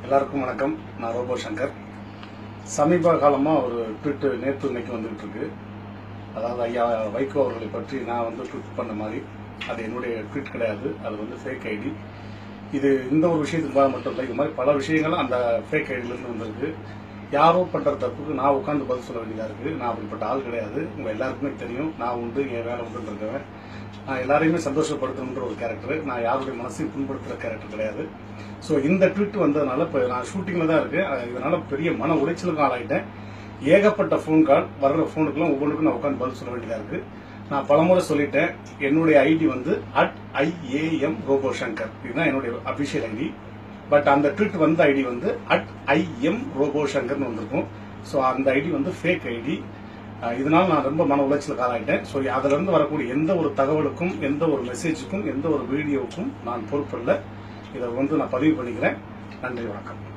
எல்லாருக்கும் வணக்கம் நான் ரோபோ சங்கர் சமீப காலமாக ஒரு ட்வீட் நேற்று இன்னைக்கு வந்துகிட்டு இருக்கு அதாவது ஐயா வைகோ அவர்களை பற்றி நான் வந்து ட்வீட் பண்ண மாதிரி அது என்னுடைய ட்வீட் கிடையாது அது வந்து ஃபேக் ஐடி இது இந்த ஒரு விஷயத்துக்கு மட்டும் இல்லை இது மாதிரி பல விஷயங்கள் அந்த ஃபேக் ஐடியிலேருந்து வந்திருக்கு யாரோ பண்ணுற தப்புக்கு நான் உட்காந்து பதில் சொல்ல வேண்டியதாக இருக்குது நான் அப்படிப்பட்ட ஆள் கிடையாது உங்கள் எல்லாருக்குமே தெரியும் நான் உண்டு என் வேலை உண்டு இருக்கவன் நான் எல்லாரையுமே சந்தோஷப்படுத்தணுன்ற ஒரு கேரக்டர் நான் யாருடைய மனசையும் புண்படுத்துகிற கேரக்டர் கிடையாது ஸோ இந்த ட்வீட் வந்ததுனால இப்போ நான் ஷூட்டிங்கில் தான் இருக்கேன் அஹ் இதனால பெரிய மன உளைச்சலுக்கு ஆளாயிட்டேன் ஏகப்பட்ட ஃபோன் கால் வர்ற ஃபோனுக்குலாம் ஒவ்வொன்றுக்கும் நான் உட்காந்து பதில் சொல்ல வேண்டியதாக இருக்குது நான் பலமுறை சொல்லிட்டேன் என்னுடைய ஐடி வந்து அட் ஐஏஎம் ரோபோ சங்கர் இதுதான் என்னுடைய அபிஷியல் ஐடி பட் அந்த ட்வீட் வந்த ஐடி வந்து அட் ஐஎம் ரோபோ சங்கர்னு வந்திருக்கும் ஸோ அந்த ஐடி வந்து ஃபேக் ஐடி இதனால நான் ரொம்ப மன உளைச்சலுக்கு ஆளாயிட்டேன் ஸோ அதுல இருந்து வரக்கூடிய எந்த ஒரு தகவலுக்கும் எந்த ஒரு மெசேஜுக்கும் எந்த ஒரு வீடியோவுக்கும் நான் பொறுப்பில்லை இதை வந்து நான் பதிவு பண்ணிக்கிறேன் நன்றி வணக்கம்